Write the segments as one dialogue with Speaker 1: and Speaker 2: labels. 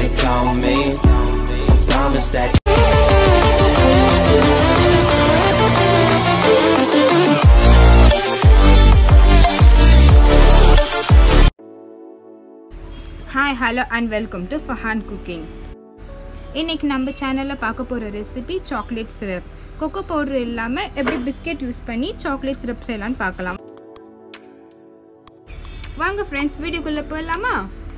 Speaker 1: think on me. Promise that.
Speaker 2: Hi hello and welcome to Fahan cooking இன்னைக்கு நம்ம சேனலில் பார்க்க போகிற recipe chocolate syrup cocoa powder இல்லாமல் எப்படி பிஸ்கெட் யூஸ் பண்ணி சாக்லேட் சிரப் செய்யலாம்னு பார்க்கலாம் வாங்க ஃப்ரெண்ட்ஸ் வீடியோக்குள்ளே போயிடலாமா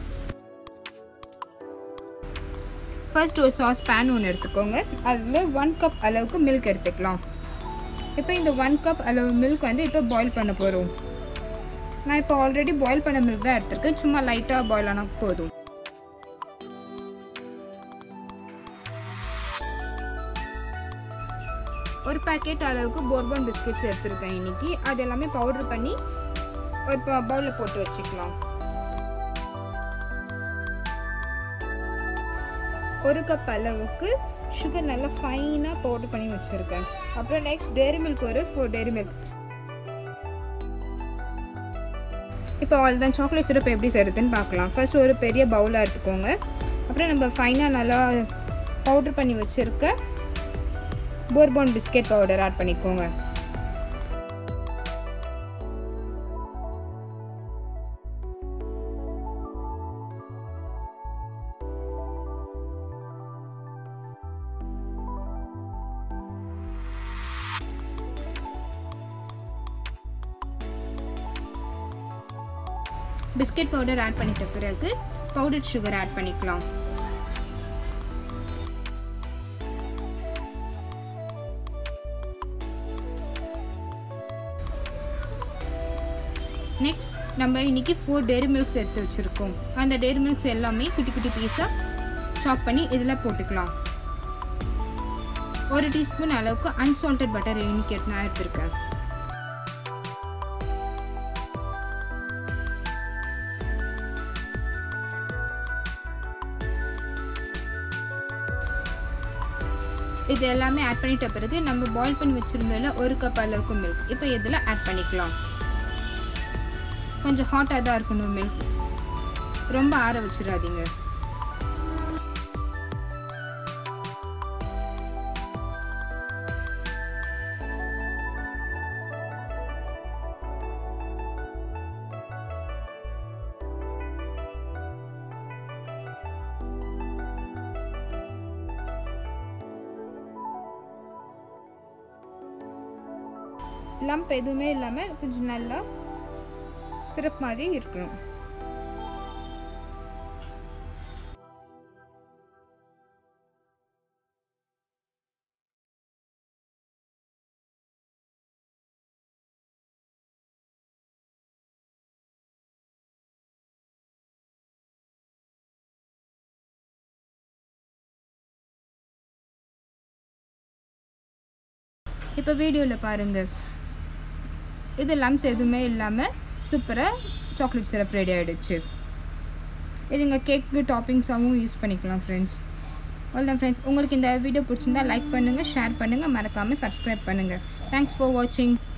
Speaker 2: ஃபர்ஸ்ட் ஒரு சாஸ் பேன் ஒன்று எடுத்துக்கோங்க அதில் ஒன் கப் அளவுக்கு மில்க் எடுத்துக்கலாம் இப்போ இந்த ஒன் கப் அளவு மில்க் வந்து இப்போ பாயில் பண்ண போகிறோம் நான் இப்போ ஆல்ரெடி பாயில் பண்ண மில்க் தான் எடுத்திருக்கேன் சும்மா லைட்டாக பாயில் ஆனால் போதும் ஒரு பேக்கெட் அளவுக்கு போர்பன் பிஸ்கெட்ஸ் எடுத்திருக்கேன் இன்னைக்கு அது எல்லாமே பவுடர் பண்ணி ஒரு பவுலில் போட்டு வச்சுக்கலாம் ஒரு கப் அளவுக்கு சுகர் நல்லா ஃபைனாக பவுடர் பண்ணி வச்சுருக்கேன் அப்புறம் நெக்ஸ்ட் டேரி மில்க் ஒரு ஃபோர் டேரி மில்க் இப்போ ஆல் தான் சாக்லேட் சிரப் எப்படி செய்கிறதுன்னு பார்க்கலாம் ஃபர்ஸ்ட் ஒரு பெரிய பவுலாக எடுத்துக்கோங்க அப்புறம் நம்ம ஃபைனாக நல்லா பவுட்ரு பண்ணி வச்சுருக்க போர்பான் பிஸ்கெட் பவுடர் ஆட் பண்ணிக்கோங்க பிஸ்கெட் பவுடர் ஆட் பண்ணிட்ட பிறகு பவுடர் சுகர் ஆட் பண்ணிக்கலாம் நெக்ஸ்ட் நம்ம இன்னைக்கு ஃபோர் டேரி மில்க்ஸ் எடுத்து வச்சுருக்கோம் அந்த டேரி மில்க்ஸ் எல்லாமே குட்டி குட்டி பீஸாக சாப் பண்ணி இதில் போட்டுக்கலாம் ஒரு டீஸ்பூன் அளவுக்கு அன்சால்டட் பட்டர் இன்னைக்கு நான் எடுத்திருக்கேன் இது எல்லாமே ஆட் பண்ணிட்ட பிறகு நம்ம பாயில் பண்ணி வச்சுருந்தோம்ல ஒரு கப் அளவுக்கு மில்க் இப்போ இதில் ஆட் பண்ணிக்கலாம் கொஞ்சம் ஹாட்டாக தான் இருக்கணும் மில்க் ரொம்ப ஆற வச்சிடாதீங்க லம்ப் எதுவுமே இல்லாமல் கொஞ்சம் நல்லா சிரப் மாதிரி இருக்கணும் இப்போ வீடியோவில் பாருங்கள் இது லம்ஸ் எதுவுமே இல்லாமல் சூப்பராக சாக்லேட் சிரப் ரெடி ஆகிடுச்சு இது நீங்கள் கேக்கு டாப்பிங்ஸாகவும் யூஸ் பண்ணிக்கலாம் ஃப்ரெண்ட்ஸ் அவ்வளோதான் ஃப்ரெண்ட்ஸ் உங்களுக்கு இந்த வீடியோ பிடிச்சிருந்தா லைக் பண்ணுங்கள் ஷேர் பண்ணுங்கள் மறக்காமல் சப்ஸ்கிரைப் பண்ணுங்கள் தேங்க்ஸ் ஃபார் வாட்சிங்